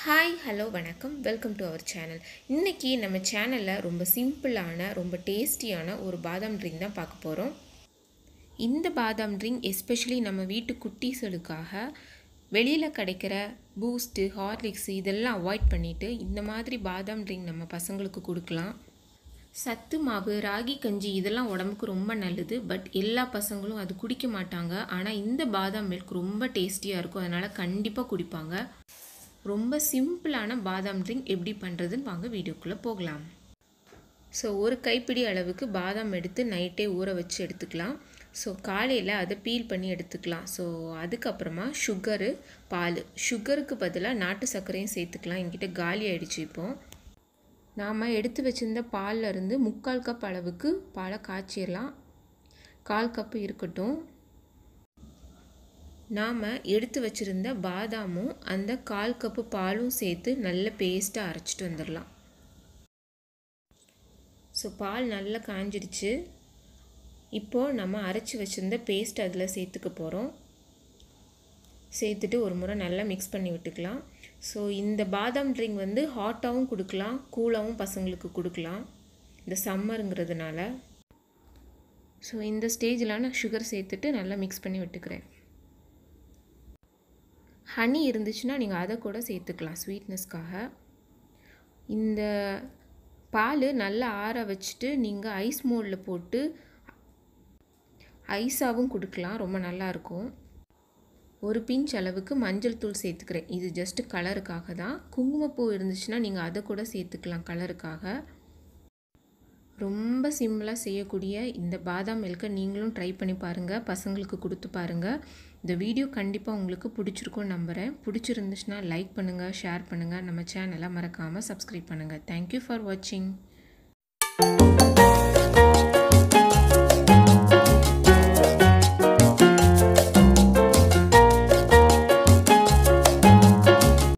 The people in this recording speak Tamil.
ஹாய் ஹலோ வணக்கம் வெல்கம் டு அவர் சேனல் இன்றைக்கி நம்ம சேனலில் ரொம்ப சிம்பிளான ரொம்ப டேஸ்டியான ஒரு பாதாம் ட்ரிங்க் தான் பார்க்க போகிறோம் இந்த பாதாம் ட்ரிங்க் எஸ்பெஷலி நம்ம வீட்டு குட்டீஸ்களுக்காக வெளியில் கிடைக்கிற பூஸ்ட்டு ஹார்லிக்ஸ் இதெல்லாம் அவாய்ட் பண்ணிவிட்டு இந்த மாதிரி பாதாம் ட்ரிங்க் நம்ம பசங்களுக்கு கொடுக்கலாம் சத்து மாவு ராகி கஞ்சி இதெல்லாம் உடம்புக்கு ரொம்ப நல்லது பட் எல்லா பசங்களும் அது குடிக்க மாட்டாங்க ஆனால் இந்த பாதாம் மில்க் ரொம்ப டேஸ்டியாக இருக்கும் அதனால் கண்டிப்பாக குடிப்பாங்க ரொம்ப சிம்பிளான பாதாம் ட்ரிங்க் எப்படி பண்ணுறதுன்னு வாங்க வீடியோக்குள்ளே போகலாம் ஸோ ஒரு கைப்பிடி அளவுக்கு பாதாம் எடுத்து நைட்டே ஊற வச்சு எடுத்துக்கலாம் ஸோ காலையில் அதை பீல் பண்ணி எடுத்துக்கலாம் ஸோ அதுக்கப்புறமா சுகரு பால் சுகருக்கு பதிலாக நாட்டு சர்க்கரையும் சேர்த்துக்கலாம் என்கிட்ட காலி ஆயிடுச்சு இப்போது நாம் எடுத்து வச்சுருந்த பாலில் இருந்து முக்கால் கப் அளவுக்கு பாலை காய்ச்சிடலாம் கால் கப்பு இருக்கட்டும் நாம் எடுத்து வச்சுருந்த பாதாமும் அந்த கால் கப்பு பாலும் சேர்த்து நல்ல பேஸ்ட்டாக அரைச்சிட்டு வந்துடலாம் ஸோ பால் நல்லா காஞ்சிடுச்சு இப்போது நம்ம அரைச்சி வச்சுருந்த பேஸ்ட் அதில் சேர்த்துக்க போகிறோம் சேர்த்துட்டு ஒரு முறை நல்லா மிக்ஸ் பண்ணி விட்டுக்கலாம் ஸோ இந்த பாதாம் ட்ரிங்க் வந்து ஹாட்டாகவும் கொடுக்கலாம் கூலாகவும் பசங்களுக்கு கொடுக்கலாம் இந்த சம்மருங்கிறதுனால ஸோ இந்த ஸ்டேஜில் நான் சுகர் சேர்த்துட்டு நல்லா மிக்ஸ் பண்ணி விட்டுக்கிறேன் ஹனி இருந்துச்சுன்னா நீங்கள் அதை கூட சேர்த்துக்கலாம் ஸ்வீட்னஸ்க்காக இந்த பால் நல்லா ஆற வச்சுட்டு நீங்கள் ஐஸ் மோல்டில் போட்டு ஐஸாகவும் கொடுக்கலாம் ரொம்ப நல்லாயிருக்கும் ஒரு பிஞ்ச் அளவுக்கு மஞ்சள் தூள் சேர்த்துக்கிறேன் இது ஜஸ்ட்டு கலருக்காக தான் குங்குமப்பூ இருந்துச்சுன்னா நீங்கள் அதை கூட சேர்த்துக்கலாம் கலருக்காக ரொம்ப சிம்பிளாக செய்யக்கூடிய இந்த பாதாம் மில்கை நீங்களும் ட்ரை பண்ணி பாருங்கள் பசங்களுக்கு கொடுத்து பாருங்கள் இந்த வீடியோ கண்டிப்பாக உங்களுக்கு பிடிச்சிருக்கும்னு நம்புகிறேன் பிடிச்சிருந்துச்சுன்னா லைக் பண்ணுங்கள் ஷேர் பண்ணுங்கள் நம்ம சேனலை மறக்காமல் சப்ஸ்கிரைப் பண்ணுங்கள் தேங்க்யூ ஃபார் வாட்சிங்